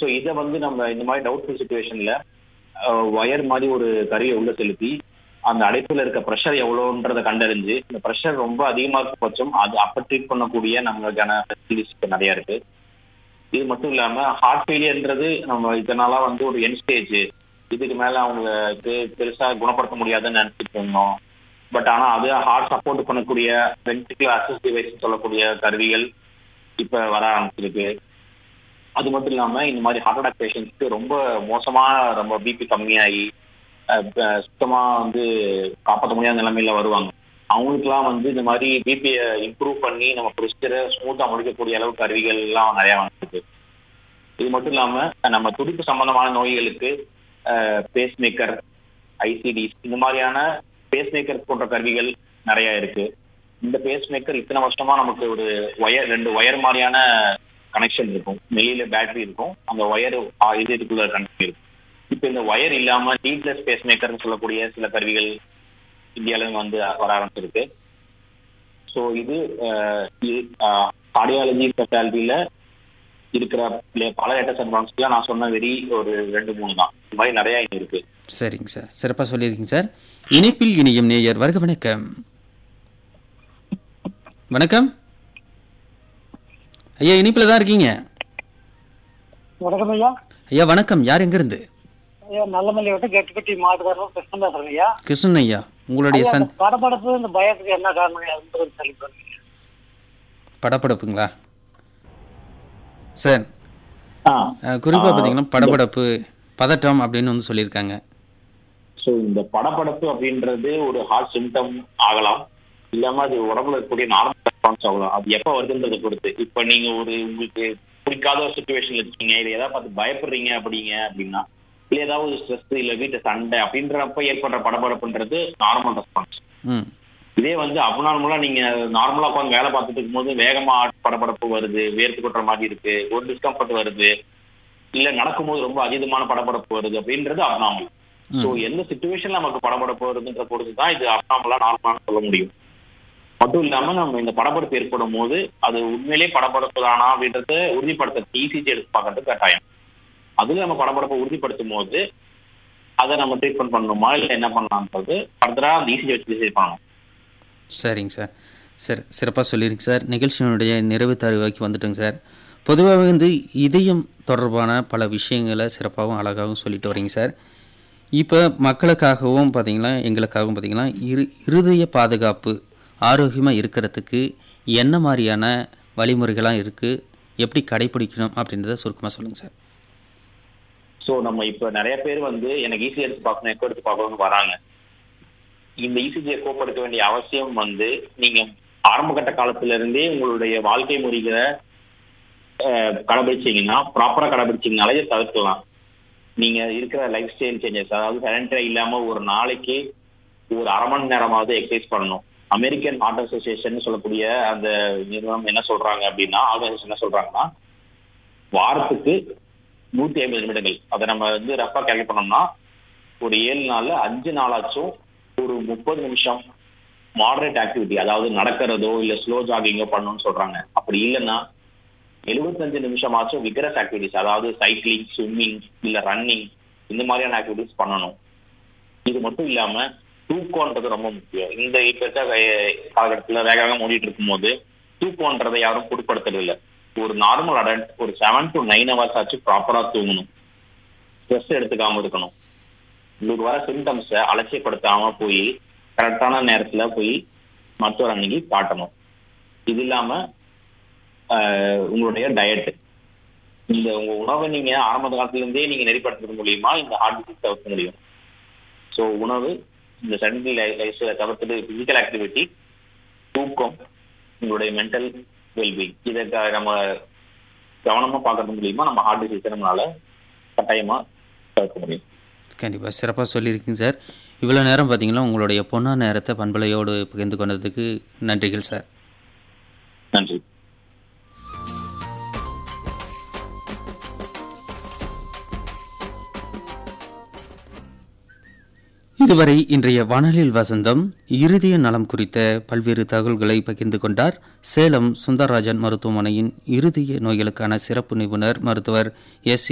So இதை வந்து நம்ம இந்த மாதிரி டவுட்ஃபுல் சுச்சுவேஷன்ல ஒயர் மாதிரி ஒரு கருவியை உள்ள செலுத்தி அந்த அடைப்புல இருக்க ப்ரெஷர் எவ்வளோன்றதை கண்டறிஞ்சு இந்த ப்ரெஷர் ரொம்ப அதிகமா இருக்க பட்சம் அது அப்ப ட்ரீட் பண்ணக்கூடிய நம்மளுக்கான ஃபெசிலிட்டிஸ் இப்போ நிறைய இருக்கு இது மட்டும் இல்லாம ஹார்ட் ஃபெயிலியர்ன்றது நம்ம இதனால வந்து ஒரு என் ஸ்டேஜ் இதுக்கு மேல அவங்களுக்கு பெருசா குணப்படுத்த முடியாதுன்னு நினைச்சிட்டு இருந்தோம் பட் ஆனா அது ஹார்ட் சப்போர்ட் பண்ணக்கூடிய வென்டிகுலர் அசஸ் டிவைஸ் சொல்லக்கூடிய கருவிகள் இப்ப வர ஆரம்பிச்சிருக்கு அது மட்டும் இல்லாம இந்த மாதிரி ஹார்ட் அட்டாக் பேஷண்ட்ஸ்க்கு ரொம்ப மோசமா ரொம்ப பிபி கம்மியாகி அஹ், அஹ், சுத்தமா வந்து காப்பாற்ற முடியாத நிலைமையில வருவாங்க அவங்களுக்குலாம் வந்து இந்த மாதிரி பிபியை இம்ப்ரூவ் பண்ணி நம்ம ப்ரொசீஜரை ஸ்மூத்தா முடிக்கக்கூடிய அளவுக்கு கருவிகள் எல்லாம் நிறைய வந்துருக்கு இது மட்டும் இல்லாம நம்ம துடிப்பு சம்பந்தமான நோய்களுக்கு பேஸ் மேக்கர் ஐசிடிஸ் இந்த மாதிரியான பேஸ் மேக்கர் போன்ற கருவிகள் நிறைய இருக்கு இந்த பேஸ் மேக்கர் இத்தனை வருஷமா நமக்கு ஒரு ஒயர் ரெண்டு ஒயர் மாதிரியான கனெக்ஷன் இருக்கும் வெளியில பேட்டரி இருக்கும் அந்த ஒயர் இதயத்துக்குள்ள கனெக்ட் இருக்கும் இப்போ இந்த ஒயர் இல்லாம நீட்லெஸ் பேஸ் மேக்கர்னு சொல்லக்கூடிய சில கருவிகள் இந்தியாவிலும் வந்து வர ஆரம்பிச்சிருக்கு ஸோ இது கார்டியாலஜி ஸ்பெஷாலிட்டியில இருக்கிற லே- பல லேட்டஸ்ட் அட்வான்ஸ்ல நான் சொன்ன வெறி ஒரு ரெண்டு மூணு தான் இந்த மாதிரி நிறைய இங்க இருக்கு சரிங்க சார் சிறப்பாக சொல்லியிருக்கீங்க சார் இணைப்பில் இணையும் நேயர் வருக வணக்கம் வணக்கம் ஐயா இணைப்பில் தான் இருக்கீங்க வணக்கம் ஐயா ஐயா வணக்கம் யார் எங்கிருந்து ஐயா நல்லமல்லி விட்டு கெட்டுப்பட்டி மாட்டுக்காரர் கிருஷ்ணன் பேசுறேன் ஐயா கிருஷ்ணன் ஐயா உங்களுடைய ஐயா, சந் இந்த படபடப்பு இந்த பயத்துக்கு என்ன காரணம் ஐயா? அது கொஞ்சம் சொல்லி பாருங்க. படபடப்புங்களா சார் ஆ குறிப்பாக ஆ, பார்த்தீங்கன்னா படபடப்பு பதட்டம் அப்படின்னு வந்து சொல்லியிருக்காங்க ஸோ இந்த படபடப்பு அப்படின்றது ஒரு ஹார்ட் சிம்டம் ஆகலாம் இல்லாம அது உடம்புல இருக்கக்கூடிய நார்மல் ரெஸ்பான்ஸ் ஆகலாம் அது எப்போ வருதுன்றதை பொறுத்து இப்போ நீங்க ஒரு உங்களுக்கு பிடிக்காத ஒரு சுச்சுவேஷன்ல இருக்கீங்க இல்லை ஏதாவது பார்த்து பயப்படுறீங்க அப்படிங்க அப்படின்னா இல்லை ஏதாவது ஸ்ட்ரெஸ் இல்லை வீட்டு சண்டை அப்படின்றப்ப ஏற்படுற படபடப்புன்றது நார்மல் ரெஸ்பான்ஸ் ம் இதே வந்து அப்நார்மலா நீங்க நார்மலா உட்காந்து வேலை பார்த்துட்டு இருக்கும்போது வேகமா படபடப்பு வருது வேர்த்து கொட்டுற மாதிரி இருக்கு ஒரு டிஸ்கம்ஃபர்ட் வருது இல்ல நடக்கும்போது ரொம்ப அதீதமான படபடப்பு வருது அப்படின்றது அப்நார்மல் சோ எந்த சுச்சுவேஷன்ல நமக்கு படபடப்பு வருதுன்ற பொறுத்து தான் இது அப்நார்மலா நார்மலான்னு சொல்ல முடியும் மட்டும் இல்லாம நம்ம இந்த படபடப்பு ஏற்படும் போது அது உண்மையிலேயே படபடப்பு தானா அப்படின்றத உறுதிப்படுத்த இசிஜி எடுத்து பார்க்கறது கட்டாயம் அதுல நம்ம படபடப்பை உறுதிப்படுத்தும் போது அதை நம்ம ட்ரீட்மெண்ட் பண்ணணுமா இல்ல என்ன பண்ணலாம்ன்றது ஃபர்தரா அந்த இசிஜி வச்சு டிசைட் பண்ணணும் சரிங்க சார் சார் சிறப்பாக சொல்லியிருங்க சார் நிகழ்ச்சியினுடைய நிறைவு தருவாக்கி வந்துட்டுங்க சார் பொதுவாக வந்து இதயம் தொடர்பான பல விஷயங்களை சிறப்பாகவும் அழகாகவும் சொல்லிட்டு வரீங்க சார் இப்போ மக்களுக்காகவும் பார்த்தீங்கன்னா எங்களுக்காகவும் பார்த்தீங்கன்னா இரு இருதய பாதுகாப்பு ஆரோக்கியமாக இருக்கிறதுக்கு என்ன மாதிரியான வழிமுறைகள்லாம் இருக்குது எப்படி கடைபிடிக்கணும் அப்படின்றத சுருக்கமாக சொல்லுங்கள் சார் சோ நம்ம இப்ப நிறைய பேர் வந்து எனக்கு ஈஸி எடுத்து பார்க்கணும் எக்கோ எடுத்து பார்க்கணும்னு வராங்க இந்த இசிஜியை கோப்படுத்த வேண்டிய அவசியம் வந்து நீங்க ஆரம்ப கட்ட காலத்துல இருந்தே உங்களுடைய வாழ்க்கை முறைகளை அஹ், கடைபிடிச்சீங்கன்னா ப்ராப்பரா கடைபிடிச்சீங்கனாலே இதை தவிர்க்கலாம் நீங்க இருக்கிற லைஃப் ஸ்டைல் சேஞ்சஸ் அதாவது செரண்டரா இல்லாம ஒரு நாளைக்கு ஒரு அரை மணி நேரமாவது எக்ஸசைஸ் பண்ணணும் அமெரிக்கன் ஹார்ட் அசோசியேஷன் சொல்லக்கூடிய அந்த நிறுவனம் என்ன சொல்றாங்க அப்படின்னா ஆர்கனைசேஷன் என்ன சொல்றாங்கன்னா வாரத்துக்கு நூத்தி ஐம்பது நிமிடங்கள் அதை நம்ம வந்து ரஃபா கேல்குலேட் பண்ணோம்னா ஒரு ஏழு நாள்ல அஞ்சு நாளாச்சும் ஒரு முப்பது நிமிஷம் மாடரேட் ஆக்டிவிட்டி அதாவது நடக்கிறதோ இல்ல ஸ்லோ ஜாகிங்கோ பண்ணணும்னு சொல்றாங்க அப்படி இல்லைன்னா எழுபத்தஞ்சு நிமிஷமாச்சும் விகரஸ் ஆக்டிவிட்டிஸ் அதாவது சைக்கிளிங் ஸ்விம்மிங் இல்ல ரன்னிங் இந்த மாதிரியான ஆக்டிவிட்டிஸ் பண்ணணும் இது மட்டும் இல்லாம தூக்கம்ன்றது ரொம்ப முக்கியம் இந்த இப்ப இருக்க வே- காலகட்டத்துல வேக வேகம் ஓடிட்டு இருக்கும்போது தூக்கம்ன்றதை யாரும் பொருட்படுத்துறது இல்ல ஒரு நார்மல் அடல்ட் ஒரு செவன் டு நைன் ஹவர்ஸ் ஆச்சு ப்ராப்பரா தூங்கணும் ஸ்ட்ரெஸ் எடுத்துக்காம இருக்கணும் உங்களுக்கு வர சிம்டம்ஸை அலட்சியப்படுத்தாம போய் கரெக்டான நேரத்துல போய் மருத்துவர் அன்னைக்கு காட்டணும் இது இல்லாம ஆஹ், உங்களுடைய டயட் இந்த உங்க உணவை நீங்க ஆரம்ப காலத்துல இருந்தே நீங்க நெறிப்படுத்துறது மூலியமா இந்த ஹார்ட் டிசீஸ் தவிர்க்க முடியும் ஸோ உணவு இந்த சடன்லி லைஃப் தவிர்த்துட்டு பிசிக்கல் ஆக்டிவிட்டி தூக்கம் உங்களுடைய மென்டல் வெல்பீங் இதை க- நம்ம கவனமா பார்க்கறது மூலியமா நம்ம ஹார்ட் டிசீஸை நம்மளால கட்டாயமா தவிர்க்க முடியும் கண்டிப்பாக சிறப்பாக சொல்லியிருக்கீங்க சார் இவ்வளோ நேரம் பார்த்தீங்கன்னா உங்களுடைய பொன்னான நேரத்தை பண்பலையோடு பகிர்ந்து கொண்டதுக்கு நன்றிகள் சார் நன்றி இதுவரை இன்றைய வானலில் வசந்தம் இருதய நலம் குறித்த பல்வேறு தகவல்களை பகிர்ந்து கொண்டார் சேலம் சுந்தரராஜன் மருத்துவமனையின் இருதய நோய்களுக்கான சிறப்பு நிபுணர் மருத்துவர் எஸ்